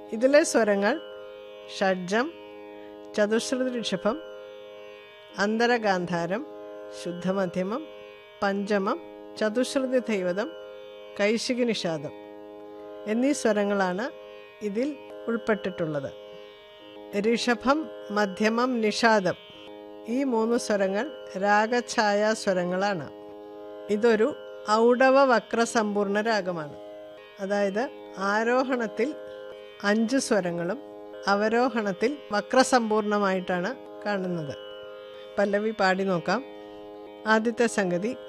ഇതിലെ സ്വരങ്ങൾ ഷഡ്ജം ചതുശ്രുതി ഋഷഭം അന്തരഗാന്ധാരം ശുദ്ധമധ്യമം പഞ്ചമം ചതുശ്രുതി ദൈവതം കൈശികി നിഷാദം എന്നീ സ്വരങ്ങളാണ് ഇതിൽ ഉൾപ്പെട്ടിട്ടുള്ളത് ഋഷഭം മധ്യമം നിഷാദം ഈ മൂന്ന് സ്വരങ്ങൾ രാഗഛായ സ്വരങ്ങളാണ് ഇതൊരു ഔഡവ വക്രസമ്പൂർണ്ണ രാഗമാണ് അതായത് ആരോഹണത്തിൽ അഞ്ച് സ്വരങ്ങളും അവരോഹണത്തിൽ വക്രസമ്പൂർണമായിട്ടാണ് കാണുന്നത് പല്ലവി പാടി നോക്കാം ആദ്യത്തെ സംഗതി